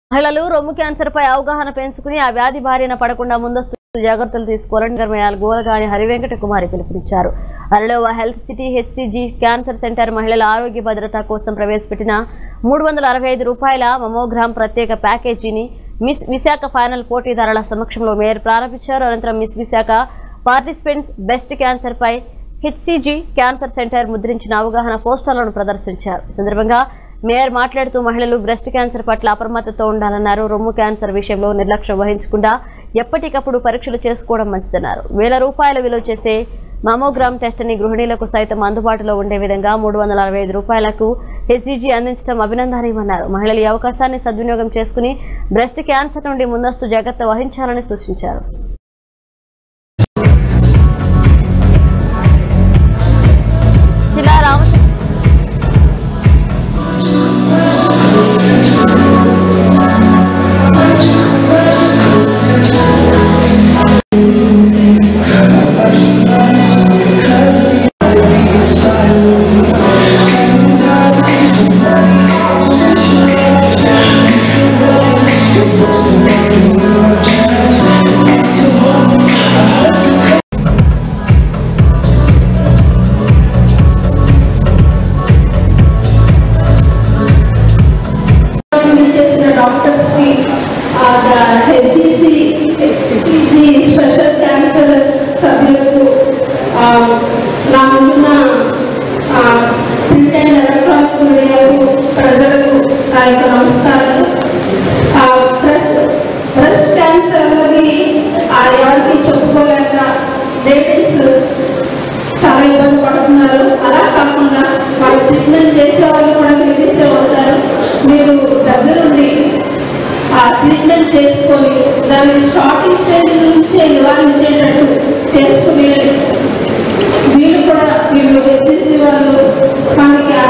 మహిళలు రొమ్ము క్యాన్సర్ పై అవగాహన పెంచుకుని ఆ వ్యాధి బారిన పడకుండా ముందస్తు జాగ్రత్తలు తీసుకోవాలని నిర్మయాల గోలగాని హరివెంకట కుమారి పిలుపునిచ్చారు Arilova health city HCG cancer centre మహిళల ఆరోగ్య భద్రత కోసం ప్రవేశపెట్టిన మూడు వందల అరవై ఐదు రూపాయల మమోగ్రామ్ ప్రత్యేక ప్యాకేజీని మిస్ విశాఖ ఫైనల్ పోటీదారుల సమక్షంలో మేయర్ ప్రారంభించారు అనంతరం miss Visakha participants breast cancer పై హెచ్సిజి క్యాన్సర్ సెంటర్ ముద్రించిన అవగాహన పోస్టర్లను ప్రదర్శించారు ఈ సందర్భంగా మేయర్ మాట్లాడుతూ మహిళలు బ్రెస్ట్ క్యాన్సర్ పట్ల అప్రమత్తతో ఉండాలన్నారు రొమ్ము క్యాన్సర్ విషయంలో నిర్లక్ష్యం వహించకుండా ఎప్పటికప్పుడు పరీక్షలు చేసుకోవడం మంచిదన్నారు వేల రూపాయల విలువ చేసే మామోగ్రామ్ టెస్ట్ ని గృహిణీలకు సైతం అందుబాటులో ఉండే విధంగా మూడు వందల అరవై ఐదు రూపాయలకు హెచ్ఈజీ అందించడం అభినందనీయమన్నారు మహిళలు ఈ అవకాశాన్ని సద్వినియోగం చేసుకుని బ్రెస్ట్ క్యాన్సర్ నుండి ముందస్తు జాగ్రత్త వహించాలని సూచించారు జిల్లా రామచంద్ర చేసిన డాక్టర్స్ కి హెచ్ఈసి హెచ్ఈసి స్పెషల్ క్యాన్సర్ సభ్యులకు ఆ, నా ముందున్న ప్రింట్ అండ్ ఎలక్ట్రానిక్ మీడియాకు ప్రజలకు నా యొక్క నమస్కారాలు బ్రెస్ట్ బ్రెస్ట్ క్యాన్సర్ అన్నది ఆ ఎవరికి చెప్పుకోలేక లేడీస్ చాలా ఇబ్బంది పడుతున్నారు అలా కాకుండా వాళ్ళు ట్రీట్మెంట్ చేసే వాళ్ళు కూడా లేడీసే ఉంటారు మీరు దగ్గరుండి ఆ ట్రీట్మెంట్ చేసుకొని దాన్ని స్టార్టింగ్ స్టేజ్ నుంచే నివారించేటట్టు చేసుకుని వీళ్ళు కూడా వీళ్ళు హెచ్ఎస్సి వాళ్ళు మనకి ఆ